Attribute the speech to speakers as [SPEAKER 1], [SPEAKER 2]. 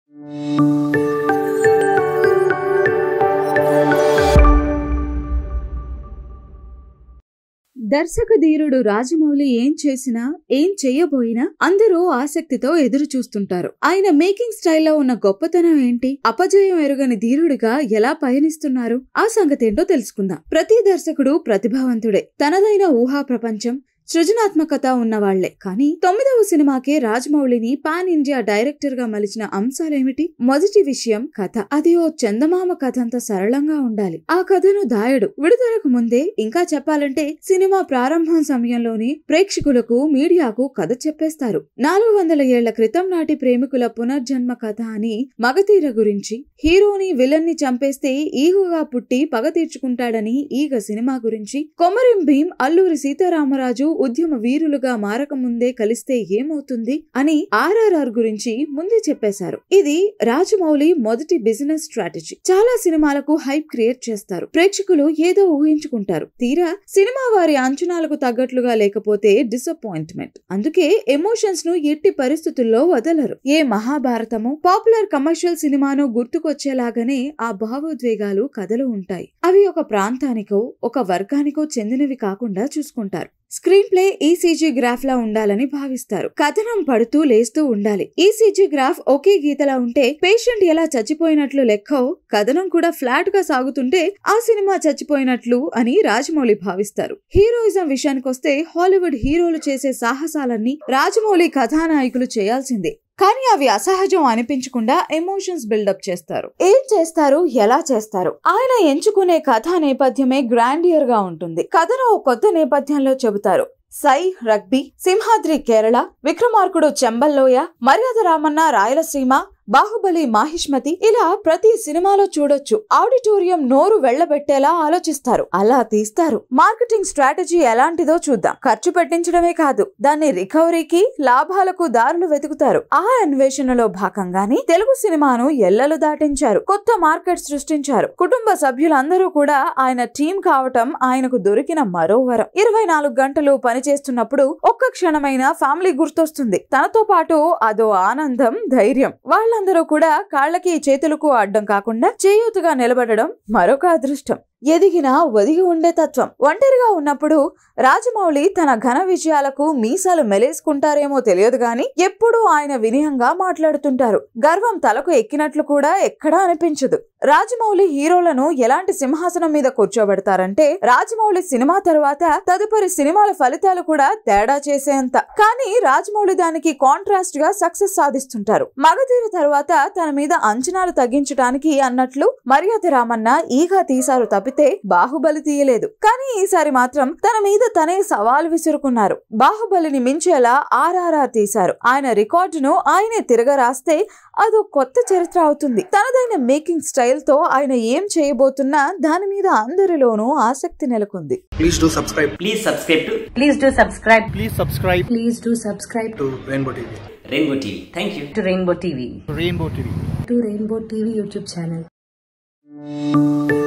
[SPEAKER 1] దర్శక ధీరుడు రాజమౌళి ఏం చేసినా ఏం చెయ్యబోయినా అందరూ ఆసక్తితో ఎదురు చూస్తుంటారు ఆయన మేకింగ్ స్టైల్లో ఉన్న గొప్పతనం ఏంటి అపజయం ఎరుగని ధీరుడిగా ఎలా పయనిస్తున్నారు ఆ సంగతేంటో తెలుసుకుందాం ప్రతి దర్శకుడు ప్రతిభావంతుడే తనదైన ఊహా ప్రపంచం సృజనాత్మకత ఉన్నవాళ్లే కానీ తొమ్మిదవ సినిమాకే రాజమౌళిని పాన్ ఇండియా డైరెక్టర్ గా మలిచిన అంశాలేమిటి మొదటి విషయం కథ అది ఓ చందమామ కథ అంత సరళంగా ఉండాలి ఆ కథను దాయడు విడుదలకు ముందే ఇంకా చెప్పాలంటే సినిమా ప్రారంభం సమయంలోనే ప్రేక్షకులకు మీడియాకు కథ చెప్పేస్తారు నాలుగు వందల ఏళ్ల క్రితం నాటి ప్రేమికుల పునర్జన్మ కథ అని మగతీర గురించి హీరోని విలన్ ని చంపేస్తే ఈగుగా పుట్టి పగ తీర్చుకుంటాడని ఈగ సినిమా గురించి కొమరిం భీం అల్లూరి సీతారామరాజు ఉద్యమ వీరులుగా మారకముందే కలిస్తే ఏమవుతుంది అని ఆర్ఆర్ఆర్ గురించి ముందే చెప్పేశారు ఇది రాజమౌళి మొదటి బిజినెస్ స్ట్రాటజీ చాలా సినిమాలకు హైప్ క్రియేట్ చేస్తారు ప్రేక్షకులు ఏదో ఊహించుకుంటారు తీరా సినిమా వారి అంచనాలకు తగ్గట్లుగా లేకపోతే డిసప్పాయింట్మెంట్ అందుకే ఎమోషన్స్ ను ఎట్టి పరిస్థితుల్లో వదలరు ఏ మహాభారతము పాపులర్ కమర్షియల్ సినిమాను గుర్తుకొచ్చేలాగానే ఆ భావోద్వేగాలు కథలు ఉంటాయి అవి ఒక ప్రాంతానికో ఒక వర్గానికో చెందినవి కాకుండా చూసుకుంటారు స్క్రీన్ ప్లే ఈసీజీ గ్రాఫ్ లా ఉండాలని భావిస్తారు కథనం పడుతూ లేస్తూ ఉండాలి ఈసీజీ గ్రాఫ్ ఒకే గీతలా ఉంటే పేషెంట్ ఎలా చచ్చిపోయినట్లు లెక్కో కథనం కూడా ఫ్లాట్ గా సాగుతుంటే ఆ సినిమా చచ్చిపోయినట్లు అని రాజమౌళి భావిస్తారు హీరోయిజం విషయానికొస్తే హాలీవుడ్ హీరోలు చేసే సాహసాలన్నీ రాజమౌళి కథానాయకులు చేయాల్సిందే కానీ అవి అసహజం అనిపించకుండా ఎమోషన్స్ బిల్డప్ చేస్తారు ఏం చేస్తారు ఎలా చేస్తారు ఆయన ఎంచుకునే కథా నేపథ్యమే గ్రాండియర్ గా ఉంటుంది కథను ఓ కొత్త నేపథ్యంలో చెబుతారు సై రగ్బీ సింహాద్రి కేరళ విక్రమార్కుడు చెంబల్లోయ మర్యాద రామన్న రాయలసీమ బాహుబలి మాహిష్మతి ఇలా ప్రతి సినిమాలో చూడొచ్చు ఆడిటోరియం నోరు వెళ్లబెట్టేలా ఆలోచిస్తారు అలా తీస్తారు మార్కెటింగ్ స్ట్రాటజీ ఎలాంటిదో చూద్దాం ఖర్చు పెట్టించడమే కాదు దాన్ని రికవరీకి లాభాలకు దారులు వెతుకుతారు ఆ అన్వేషణలో భాగంగానే తెలుగు సినిమాను ఎల్లలు దాటించారు కొత్త మార్కెట్ సృష్టించారు కుటుంబ సభ్యులందరూ కూడా ఆయన టీం కావటం ఆయనకు దొరికిన మరో వరం ఇరవై నాలుగు గంటలు పనిచేస్తున్నప్పుడు ఒక్క క్షణమైన ఫ్యామిలీ గుర్తొస్తుంది తనతో పాటు అదో ఆనందం ధైర్యం వాళ్ళ అందరూ కూడా కాళ్ళకి చేతులకు అడ్డం కాకుండా చేయూతగా నిలబడడం మరొక అదృష్టం ఎదిగిన ఒదిగి ఉండే తత్వం ఒంటరిగా ఉన్నప్పుడు రాజమౌళి తన ఘన విజయాలకు మీసాలు మెలేసుకుంటారేమో తెలియదు గాని ఎప్పుడూ ఆయన వినయంగా మాట్లాడుతుంటారు గర్వం తలకు ఎక్కినట్లు కూడా ఎక్కడా అనిపించదు రాజమౌళి హీరోలను ఎలాంటి సింహాసనం మీద కూర్చోబెడతారంటే రాజమౌళి సినిమా తర్వాత తదుపరి సినిమాల ఫలితాలు కూడా తేడా చేసేంత కానీ రాజమౌళి దానికి కాంట్రాస్ట్ గా సక్సెస్ సాధిస్తుంటారు మగధీర తర్వాత తన మీద అంచనాలు తగ్గించడానికి అన్నట్లు మర్యాద రామన్న ఈగా తీశారు తప్పితే బాహుబలి తీయలేదు కానీ ఈసారి మాత్రం తన మీద తనే సవాల్ విసురుకున్నారు బాహుబలిని మించేలా ఆర్ఆర్ఆర్ తీశారు ఆయన రికార్డును ఆయనే తిరగరాస్తే అదో కొత్త చరిత్ర అవుతుంది తనదైన మేకింగ్ స్టైల్ తో ఆయన ఏం చేయబోతున్నా దాని మీద అందరిలోనూ ఆసక్తి నెలకొంది
[SPEAKER 2] Please do subscribe
[SPEAKER 3] Please subscribe to
[SPEAKER 4] Please do subscribe
[SPEAKER 5] Please subscribe
[SPEAKER 4] Please do subscribe
[SPEAKER 2] to Rainbow TV.
[SPEAKER 3] Rainbow TV. Thank you.
[SPEAKER 4] to Rainbow TV.
[SPEAKER 5] to Rainbow TV.
[SPEAKER 4] To Rainbow TV YouTube channel.